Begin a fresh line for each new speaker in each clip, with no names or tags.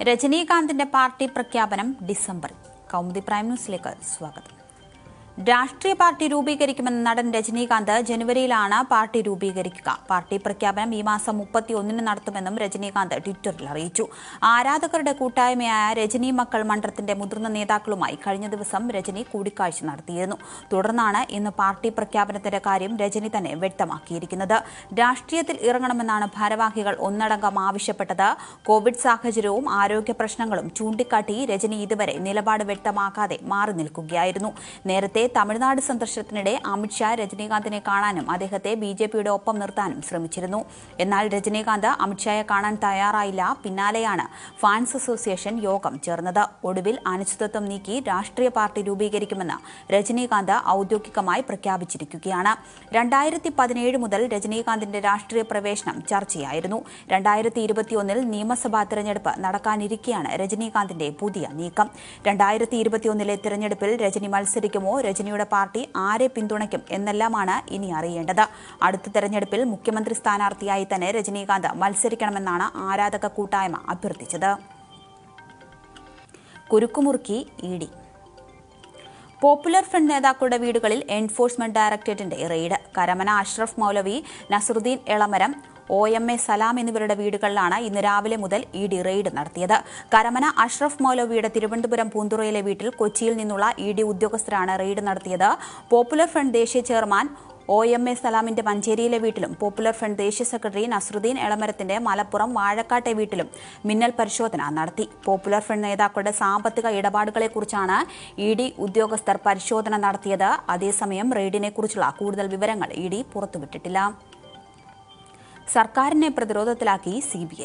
രജനീകാന്തിന്റെ party പ്രഖ്യാപനം ഡിസംബറിൽ Kaumudi prime ന്യൂസിലേക്ക് സ്വാഗതം രാഷ്ട്രീയ പാർട്ടി രൂപീകരിക്കുമെന്ന നടൻ രജനീകാന്ത് ജനുവരിയിലാണ് പാർട്ടി രൂപീകരിക്കുക പാർട്ടി പ്രഖ്യാപനം ഈ മാസം മുപ്പത്തിയൊന്നിന് നടത്തുമെന്നും രജനീകാന്ത് ട്വിറ്ററിൽ അറിയിച്ചു ആരാധകരുടെ കൂട്ടായ്മയായ രജനി മക്കൾ മണ്ഡലത്തിന്റെ മുതിർന്ന നേതാക്കളുമായി കഴിഞ്ഞ ദിവസം രജനി കൂടിക്കാഴ്ച നടത്തിയിരുന്നു തുടർന്നാണ് ഇന്ന് പാർട്ടി പ്രഖ്യാപനത്തിന്റെ കാര്യം രജനി തന്നെ വ്യക്തമാക്കിയിരിക്കുന്നത് രാഷ്ട്രീയത്തിൽ ഇറങ്ങണമെന്നാണ് ഭാരവാഹികൾ ഒന്നടങ്കം ആവശ്യപ്പെട്ടത് കോവിഡ് സാഹചര്യവും ആരോഗ്യ പ്രശ്നങ്ങളും ചൂണ്ടിക്കാട്ടി രജനി ഇതുവരെ നിലപാട് വ്യക്തമാക്കാതെ മാറി നിൽക്കുകയായിരുന്നു നേരത്തെ തമിഴ്നാട് സന്ദർശനത്തിനിടെ അമിത്ഷാ രജനീകാന്തിനെ കാണാനും അദ്ദേഹത്തെ ബി ജെ പിയുടെ ഒപ്പം നിർത്താനും ശ്രമിച്ചിരുന്നു എന്നാൽ രജനീകാന്ത് അമിത്ഷായെ കാണാൻ തയ്യാറായില്ല പിന്നാലെയാണ് ഫാൻസ് അസോസിയേഷൻ യോഗം ചേർന്നത് ഒടുവിൽ അനിശ്ചിതത്വം നീക്കി രാഷ്ട്രീയ പാർട്ടി രൂപീകരിക്കുമെന്ന് രജനീകാന്ത് ഔദ്യോഗികമായി പ്രഖ്യാപിച്ചിരിക്കുകയാണ് രണ്ടായിരത്തി പതിനേഴ് മുതൽ രജനീകാന്തിന്റെ രാഷ്ട്രീയ പ്രവേശനം ചർച്ചയായിരുന്നു രണ്ടായിരത്തി ഇരുപത്തിയൊന്നിൽ നിയമസഭാ തിരഞ്ഞെടുപ്പ് നടക്കാനിരിക്കെയാണ് രജനീകാന്തിന്റെ പുതിയ നീക്കം രണ്ടായിരത്തി ഇരുപത്തിയൊന്നിലെ തിരഞ്ഞെടുപ്പിൽ രജനി മത്സരിക്കുമോ രജനിയുടെ പാർട്ടി ആരെ പിന്തുണയ്ക്കും എന്നെല്ലാമാണ് ഇനി അറിയേണ്ടത് അടുത്ത തെരഞ്ഞെടുപ്പിൽ മുഖ്യമന്ത്രി സ്ഥാനാർത്ഥിയായി തന്നെ രജനീകാന്ത് മത്സരിക്കണമെന്നാണ് ആരാധക കൂട്ടായ്മ അഭ്യർത്ഥിച്ചത് കുരുക്കുമുറുക്കി ഇ ഡി പോപ്പുലർ ഫ്രണ്ട് നേതാക്കളുടെ വീടുകളിൽ എൻഫോഴ്സ്മെന്റ് ഡയറക്ടറേറ്റിന്റെ raid Karamana Ashraf Maulavi Nasaruddin Elamaram O M A Salam എന്നിവരുടെ വീടുകളിലാണ് ഇന്ന് രാവിലെ മുതൽ ഇ ഡി റെയ്ഡ് നടത്തിയത് കരമന അഷ്റഫ് മൗലവിയുടെ തിരുവനന്തപുരം പൂന്തുറയിലെ വീട്ടിൽ കൊച്ചിയിൽ നിന്നുള്ള ഇ ഡി ഉദ്യോഗസ്ഥരാണ് റെയ്ഡ് നടത്തിയത് പോപ്പുലർ ഫ്രണ്ട് ദേശീയ ചെയർമാൻ ഒ എം എ സലാമിന്റെ മഞ്ചേരിയിലെ വീട്ടിലും പോപ്പുലർ ഫ്രണ്ട് ദേശീയ സെക്രട്ടറി നസറുദ്ദീൻ എളമരത്തിന്റെ മലപ്പുറം വാഴക്കാട്ടെ വീട്ടിലും മിന്നൽ പരിശോധന നടത്തി പോപ്പുലർ ഫ്രണ്ട് നേതാക്കളുടെ സാമ്പത്തിക ഇടപാടുകളെക്കുറിച്ചാണ് ഇ ഡി ഉദ്യോഗസ്ഥർ പരിശോധന നടത്തിയത് അതേസമയം റെയ്ഡിനെക്കുറിച്ചുള്ള കൂടുതൽ വിവരങ്ങൾ ഇ ഡി പുറത്തുവിട്ടിട്ടില്ല സർക്കാരിനെ പ്രതിരോധത്തിലാക്കി സി ബി ഐ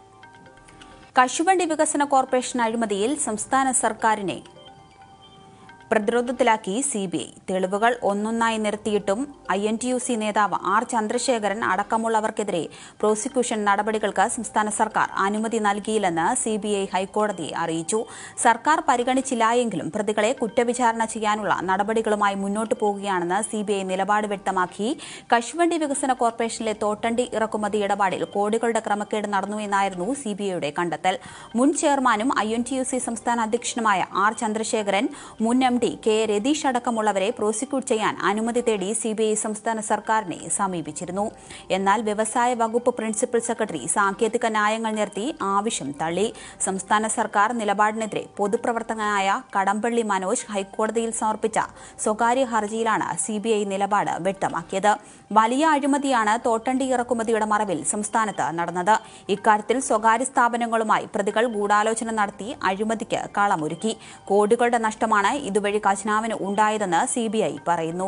കശുവണ്ടി വികസന കോർപ്പറേഷൻ അഴിമതിയിൽ സംസ്ഥാന സർക്കാരിനെ പ്രതിരോധത്തിലാക്കി സി ബി ഐ തെളിവുകൾ ഒന്നൊന്നായി നിരത്തിയിട്ടും I N T U C നേതാവ് ആർ ചന്ദ്രശേഖരൻ അടക്കമുള്ളവർക്കെതിരെ പ്രോസിക്യൂഷൻ നടപടികൾക്ക് സംസ്ഥാന സർക്കാർ അനുമതി നൽകിയില്ലെന്ന് സി ബി ഐ ഹൈക്കോടതിയെ അറിയിച്ചു സർക്കാർ പരിഗണിച്ചില്ലായെങ്കിലും പ്രതികളെ കുറ്റവിചാരണ ചെയ്യാനുള്ള നടപടികളുമായി മുന്നോട്ടു പോകുകയാണെന്ന് സി ബി ഐ നിലപാട് വ്യക്തമാക്കി കശുവണ്ടി വികസന കോർപ്പറേഷനിലെ തോട്ടണ്ടി ഇറക്കുമതി ഇടപാടിൽ കോടികളുടെ ക്രമക്കേട് നടന്നു എന്നായിരുന്നു സി ബി ഐയുടെ കണ്ടെത്തൽ മുൻ ചെയർമാനും I N T U C സംസ്ഥാന അധ്യക്ഷനുമായ ആർ ചന്ദ്രശേഖരൻ മുൻ എം ഡി കെ രതീഷ് അടക്കമുള്ളവരെ പ്രോസിക്യൂട്ട് ചെയ്യാൻ അനുമതി തേടി സിബിഐ സംസ്ഥാന സർക്കാരിനെ സമീപിച്ചിരുന്നു എന്നാൽ വ്യവസായ വകുപ്പ് പ്രിൻസിപ്പൽ സെക്രട്ടറി സാങ്കേതിക ന്യായങ്ങൾ നിർത്തി ആവശ്യം തള്ളി സംസ്ഥാന സർക്കാർ നിലപാടിനെതിരെ പൊതുപ്രവർത്തകനായ കടമ്പള്ളി മനോജ് ഹൈക്കോടതിയിൽ സമർപ്പിച്ച സ്വകാര്യ ഹർജിയിലാണ് സിബിഐ നിലപാട് വ്യക്തമാക്കിയത് വലിയ അഴിമതിയാണ് തോട്ടണ്ടി ഇറക്കുമതിയുടെ മറവിൽ സംസ്ഥാനത്ത് നടന്നത് ഇക്കാര്യത്തിൽ സ്വകാര്യ സ്ഥാപനങ്ങളുമായി പ്രതികൾ ഗൂഢാലോചന നടത്തി അഴിമതിക്ക് കളമൊരുക്കി കോടികളുടെ നഷ്ടമാണ് ഇതുവഴി ഖജനാവിന് ഉണ്ടായതെന്ന് സി പറയുന്നു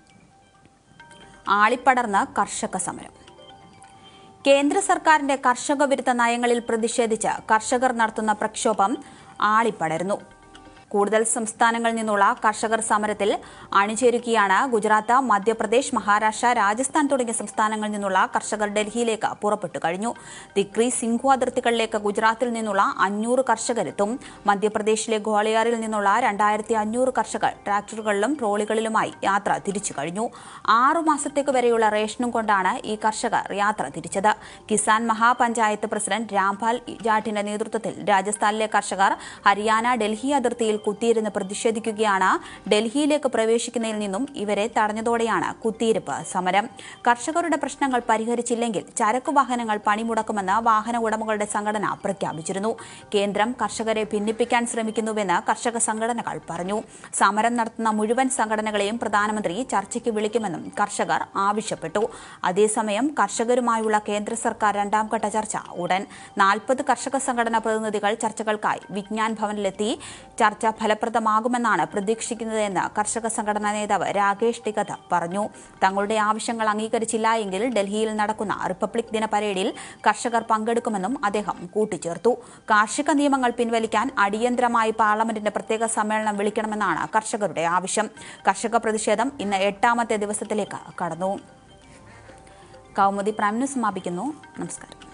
ആളിപ്പടർന്ന് കർഷക സമരം കേന്ദ്ര സർക്കാരിന്റെ കർഷക വിരുദ്ധ നയങ്ങളിൽ പ്രതിഷേധിച്ച് കർഷകർ നടത്തുന്ന പ്രക്ഷോഭം ആളിപ്പടരുന്നു കൂടുതൽ സംസ്ഥാനങ്ങളിൽ നിന്നുള്ള കർഷകർ സമരത്തിൽ അണിചേരുകയാണ് ഗുജറാത്ത് മധ്യപ്രദേശ് മഹാരാഷ്ട്ര രാജസ്ഥാൻ തുടങ്ങിയ സംസ്ഥാനങ്ങളിൽ നിന്നുള്ള കർഷകർ ഡൽഹിയിലേക്ക് പുറപ്പെട്ടു കഴിഞ്ഞു തിക്രി സിംഘു അതിർത്തികളിലേക്ക് ഗുജറാത്തിൽ നിന്നുള്ള അഞ്ഞൂറ് കർഷകരെത്തും മധ്യപ്രദേശിലെ ഗ്വാളിയാറിൽ നിന്നുള്ള രണ്ടായിരത്തി അഞ്ഞൂറ് കർഷകർ ട്രാക്ടറുകളിലും ട്രോളികളിലുമായി യാത്ര തിരിച്ചു കഴിഞ്ഞു ആറു മാസത്തേക്ക് വരെയുള്ള റേഷനും കൊണ്ടാണ് ഈ കർഷകർ യാത്ര തിരിച്ചത് കിസാൻ മഹാപഞ്ചായത്ത് പ്രസിഡന്റ് രാംപാൽ ജാട്ടിന്റെ നേതൃത്വത്തിൽ രാജസ്ഥാനിലെ കർഷകർ ഹരിയാന ഡൽഹി അതിർത്തിയിൽ കുത്തിയിരുന്ന് പ്രതിഷേധിക്കുകയാണ് ഡൽഹിയിലേക്ക് പ്രവേശിക്കുന്നതിൽ നിന്നും ഇവരെ തടഞ്ഞതോടെയാണ് കുത്തിയിരിപ്പ് സമരം കർഷകരുടെ പ്രശ്നങ്ങൾ പരിഹരിച്ചില്ലെങ്കിൽ ചരക്കു വാഹനങ്ങൾ പണിമുടക്കുമെന്ന് വാഹന ഉടമകളുടെ സംഘടന പ്രഖ്യാപിച്ചിരുന്നു കേന്ദ്രം കർഷകരെ ഭിന്നിപ്പിക്കാൻ ശ്രമിക്കുന്നുവെന്ന് കർഷക സംഘടനകൾ പറഞ്ഞു സമരം നടത്തുന്ന മുഴുവൻ സംഘടനകളെയും പ്രധാനമന്ത്രി ചർച്ചയ്ക്ക് വിളിക്കുമെന്നും കർഷകർ ആവശ്യപ്പെട്ടു അതേസമയം കർഷകരുമായുള്ള കേന്ദ്ര സർക്കാർ രണ്ടാം ഘട്ട ചർച്ച ഉടൻ നാൽപ്പത് കർഷക സംഘടനാ പ്രതിനിധികൾ ചർച്ചകൾക്കായി വിജ്ഞാൻ ഭവനിലെത്തി ചർച്ച ഫലപ്രദമാകുമെന്നാണ് പ്രതീക്ഷിക്കുന്നതെന്ന് കർഷക സംഘടനാ നേതാവ് രാകേഷ് ടികത പറഞ്ഞു തങ്ങളുടെ ആവശ്യങ്ങൾ അംഗീകരിച്ചില്ല എങ്കിൽ ഡൽഹിയിൽ നടക്കുന്ന റിപ്പബ്ലിക് ദിന പരേഡിൽ കർഷകർ പങ്കെടുക്കുമെന്നും അദ്ദേഹം കൂട്ടിച്ചേർത്തു കാർഷിക നിയമങ്ങൾ പിൻവലിക്കാൻ അടിയന്തരമായി പാർലമെന്റിന്റെ പ്രത്യേക സമ്മേളനം വിളിക്കണമെന്നാണ് കർഷകരുടെ ആവശ്യം കർഷക പ്രതിഷേധം ഇന്ന് എട്ടാമത്തെ ദിവസത്തിലേക്ക് കടന്നു കൗമുദി പ്രൈം ന്യൂസ് സമാപിക്കുന്നു നമസ്കാരം